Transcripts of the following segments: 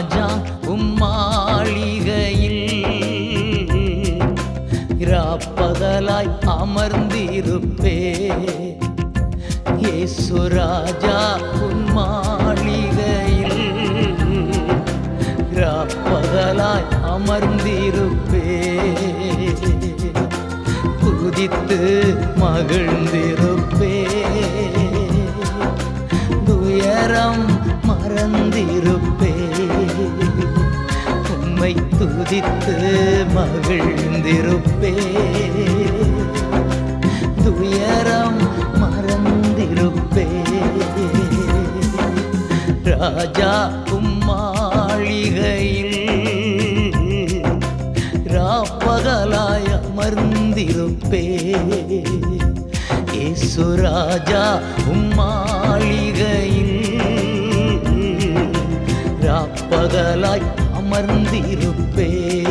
ராஜா உம்மாளிகையில் ராப்பகலாய் அமர்ந்திருப்பே இயேசு ராஜா உம்மாளிகையில் ராப்பகலாய் அமர்ந்திருப்பே துதித்து மகிழ்ந்திருப்பே துயரம் மறந்திருப்பே உம்மை துதித்து மகிழ்ந்திருப்பே துயரம் மறந்திருப்பே ராஜா உம்மாளிகையில் ராப்பகலாய் அமர்ந்திருப்பே இயேசு ராஜா உம்மாளிகையில் ராப்பகலாய் அமர்ந்திருப்பே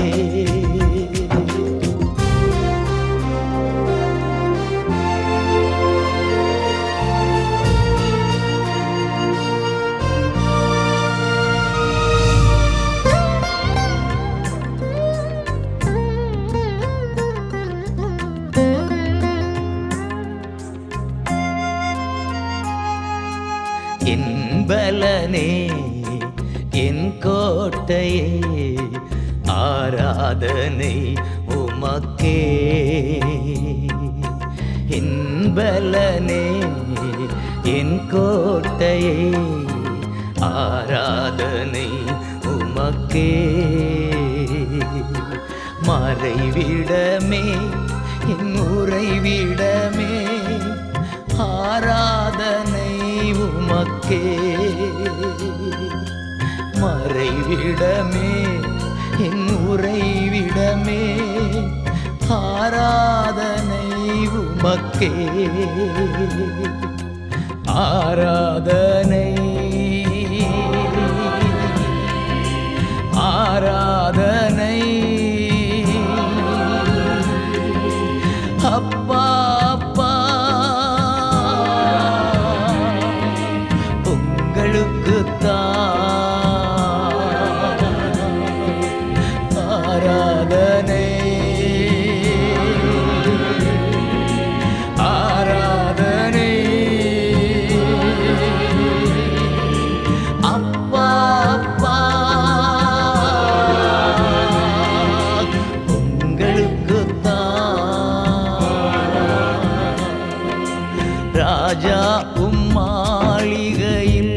என் பலனே என் கோட்டையே ஆராதனை உமக்கே என் பலனே என் கோட்டையே ஆராதனை உமக்கே மறைவிடமே என் உறைவிடமே ஆராதனை உமக்கே மறைவிடமே என் உறைவிடமே ஆராதனை உமக்கே ஆராதனை ஆராதனை அப்பா அப்பா உங்களுக்கு ஆராதனை ஆராதனை அப்பா அப்பா உங்களுக்கு ராஜா உம்மாளிகையில்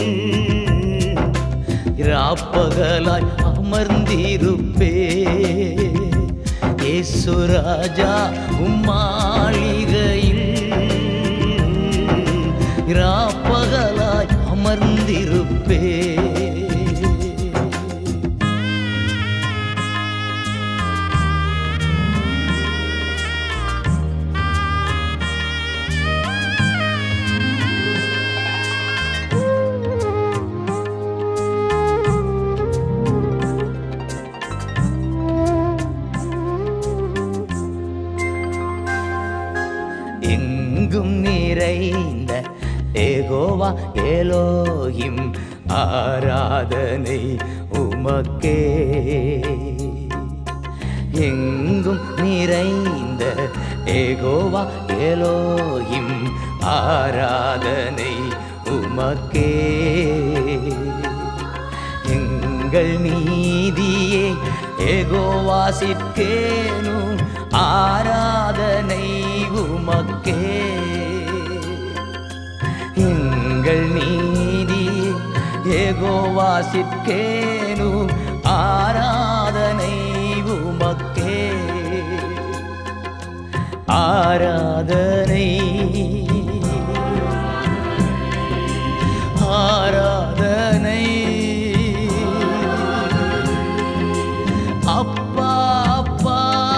ராப்பகலாய் அமர்ந்திருப்பே இயேசு ராஜா உம்மாளிகையில் ராப்பகலாய் அமர்ந்திருப்பே எங்கும் நிறைந்த ஏகோவா ஏலோகிம் ஆராதனை உமக்கே எங்கும் நிறைந்த ஏகோவா ஏலோகிம் ஆராதனை உமக்கே எங்கள் நீதியே ஏகோவாசிற்கேனும் ஆராதனை உமக்கே எங்கள் நீதி ஏகோவாசிற்கேனும் ஆராதனை உமக்கே ஆராதனை ஆராதனை அப்பா அப்பா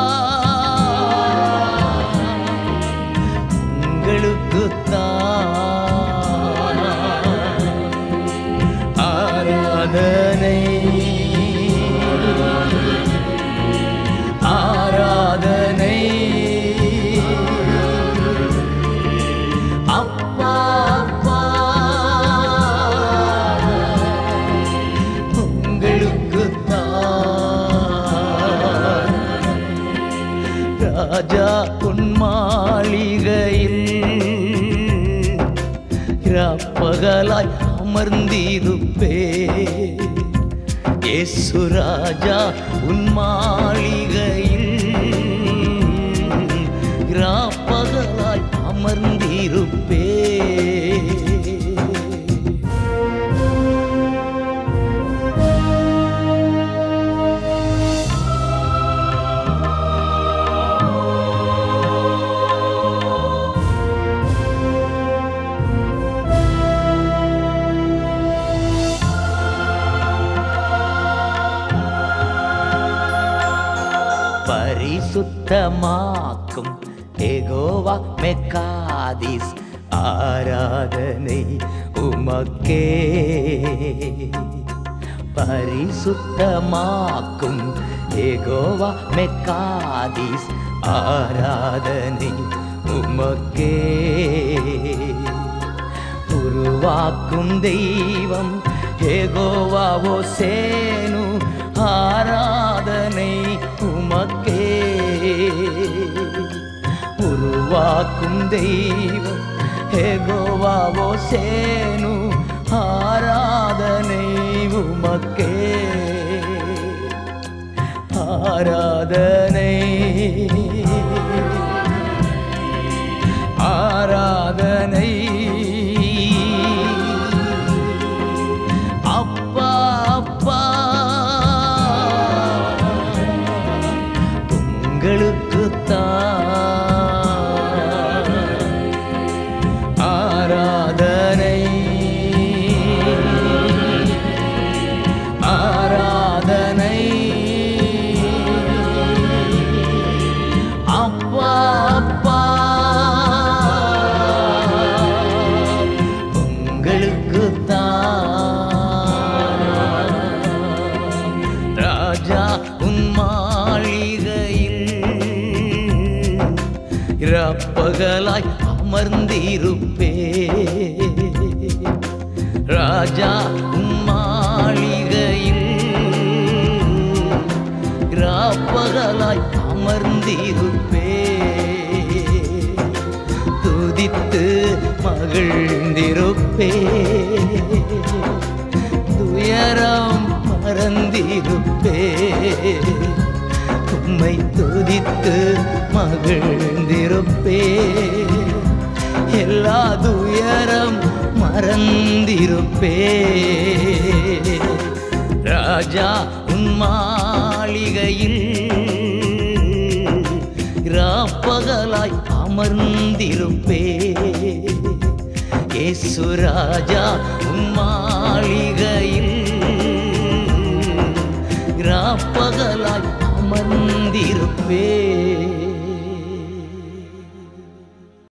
உங்களுக்குத்தான் ஆராதனை ஆராதனை ராஜா உன் மாளிகையில் பகலாய் அமர்ந்திருப்பே இயேசு ராஜா உன் மாளிகையில் பகலாய் அமர்ந்திருப்பே பரிசுத்தமாக்கும் எகோவா மெக்காதிஸ் ஆராதனை உமக்கே பரிசுத்தமாக்கும் எகோவா மெக்காதிஸ் ஆராதனை உமக்கே உருவாக்கும் தெய்வம் ஏகோவாவோ சேனு ஆராதனை உமக்கே உருவாக்கும் தெய்வம் ஏகோவாவோ சேனு ஆராதனை உமக்கே ஆராதனை ஆராதனை அப்பா அப்பா உங்களுக்கு ஆராதனை ஆராதனை அப்பா அப்பா உங்களுக்கு ராஜா உன் மாளிகையில் இரப்பகலாய் அமர்ந்திருப்பே ராஜா உன் மாளிகையில் ராப்பகலாய் அமர்ந்திருப்பே துதித்து மகிழ்ந்திருப்பே துயரம் மறந்திருப்பே உம்மை துதித்து மகிழ்ந்திருப்பே எல்லா துயரம் மறந்திருப்பே ராஜா உன் மாளிகையில் ராப்பகலாய் அமர்ந்திருப்பே இயேசு ராஜா உன் மாளிகையில் ராப்பகலாய் அமர்ந்திருப்பே